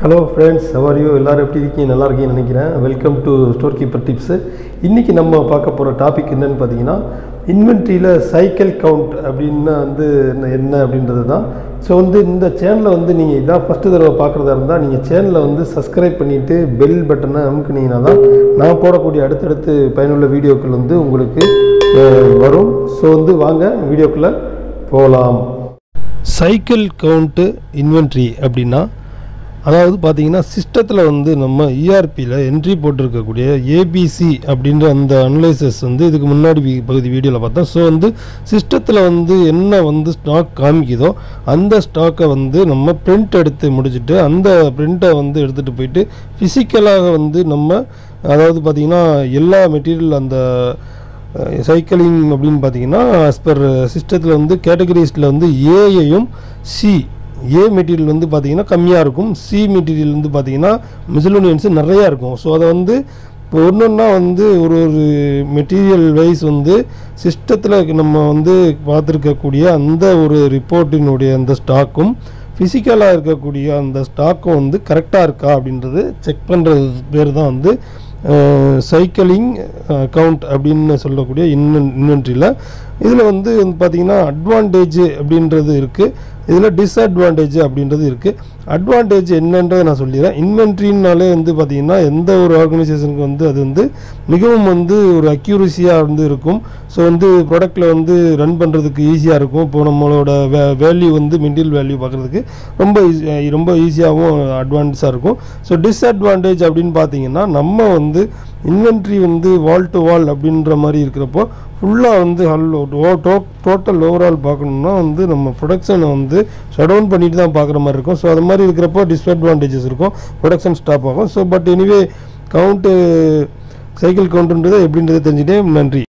hello friends you எல்லாரும் எப்படி இருக்கீங்க நல்லா இருக்கீங்கன்னு நினைக்கிறேன் welcome to store keeper tips இன்றைக்கி நம்ம பார்க்க போகிற டாபிக் என்னன்னு பார்த்தீங்கன்னா இன்வென்ட்ரியில் சைக்கிள் கவுண்ட் அப்படின்னா வந்து என்ன என்ன அப்படின்றது தான் ஸோ வந்து இந்த சேனலை வந்து நீங்கள் இதான் ஃபஸ்ட்டு தடவை பார்க்குறதா இருந்தால் நீங்கள் சேனலை வந்து சப்ஸ்கிரைப் பண்ணிவிட்டு பெல் பட்டனை அமுக்குனீங்கன்னா தான் நான் போடக்கூடிய அடுத்தடுத்து பயனுள்ள வீடியோக்கள் வந்து உங்களுக்கு அஹ், வரும் ஸோ வந்து வாங்க வீடியோக்குள்ளே போகலாம் சைக்கிள் கவுண்ட்டு இன்வென்ட்ரி அப்படின்னா அதாவது பார்த்தீங்கன்னா சிஸ்டத்தில் வந்து நம்ம இஆர்பியில் என்ட்ரி போட்டிருக்கக்கூடிய ஏபிசி அப்படின்ற அந்த அனலைசஸ் வந்து இதுக்கு முன்னாடி வி- பகுதி வீடியோவில் பார்த்தோம் ஸோ வந்து சிஸ்டத்தில் வந்து என்ன வந்து ஸ்டாக் காமிக்குதோ அந்த ஸ்டாக்கை வந்து நம்ம பிரிண்ட் எடுத்து முடிச்சுட்டு அந்த பிரிண்ட்டை வந்து எடுத்துகிட்டு போயிட்டு ஃபிசிக்கலாக வந்து நம்ம அதாவது பார்த்திங்கன்னா எல்லா மெட்டீரியல் அந்த சைக்கிளிங் அப்படின்னு பார்த்தீங்கன்னா as per சிஸ்டத்தில் வந்து கேட்டகரிஸில் வந்து ஏயையும் சி ஏ மெட்டீரியல் வந்து பார்த்தீங்கன்னா கம்மியாக இருக்கும் சி மெட்டீரியல் வந்து பார்த்தீங்கன்னா மிசிலோனியன்ஸு நிறையா இருக்கும் ஸோ அதை வந்து இப்போ ஒன்று ஒன்றா வந்து ஒரு ஒரு மெட்டீரியல் வைஸ் வந்து சிஸ்டத்தில் நம்ம வந்து பார்த்துருக்கக்கூடிய அந்த ஒரு ரிப்போர்ட்டினுடைய அந்த ஸ்டாக்கும் ஃபிசிக்கலாக இருக்கக்கூடிய அந்த ஸ்டாக்கும் வந்து கரெக்டாக இருக்கா அப்படின்றது செக் பண்ணுறது பேர் தான் வந்து சைக்கிளிங் கவுண்ட் அப்படின்னு சொல்லக்கூடிய இன்வென் இன்வென்ட்ரியில் இதில் வந்து பார்த்தீங்கன்னா அட்வான்டேஜ் அப்படின்றது இருக்குது இதில் டிஸ்அட்வான்டேஜ் அப்படின்றது இருக்குது அட்வான்டேஜ் என்னன்றதை நான் சொல்லிடுறேன் இன்வென்ட்ரினாலே வந்து பார்த்திங்கன்னா எந்த ஒரு ஆர்கனைசேஷனுக்கு வந்து அது வந்து மிகவும் வந்து ஒரு அக்யூரஸியாக வந்து இருக்கும் ஸோ வந்து ப்ராடக்ட்டில் வந்து ரன் பண்ணுறதுக்கு ஈஸியாக இருக்கும் இப்போ நம்மளோட வே வேல்யூ வந்து மெட்டீரியல் வேல்யூ பார்க்குறதுக்கு ரொம்ப easy- ரொம்ப ஈஸியாகவும் அட்வான்ஸாக இருக்கும் ஸோ டிஸ்அட்வான்டேஜ் அப்படின்னு பார்த்தீங்கன்னா நம்ம வந்து இன்வென்ட்ரி வந்து வால் டு வால் அப்படின்ற மாதிரி இருக்கிறப்போ ஃபுல்லாக வந்து ஹல் டோட்டல் ஓவரால் பார்க்கணும்னா வந்து நம்ம ப்ரொடக்ஷனை வந்து ஷட் டவுன் பண்ணிட்டு தான் பார்க்குற மாதிரி இருக்கும் ஸோ அது மாதிரி இருக்கிறப்போ டிஸ்அட்வான்டேஜஸ் இருக்கும் ப்ரொடக்ஷன் ஸ்டாப் ஆகும் so but anyway count cycle கவுண்ட்டுன்றது எப்படின்றது தெரிஞ்சுட்டே நன்றி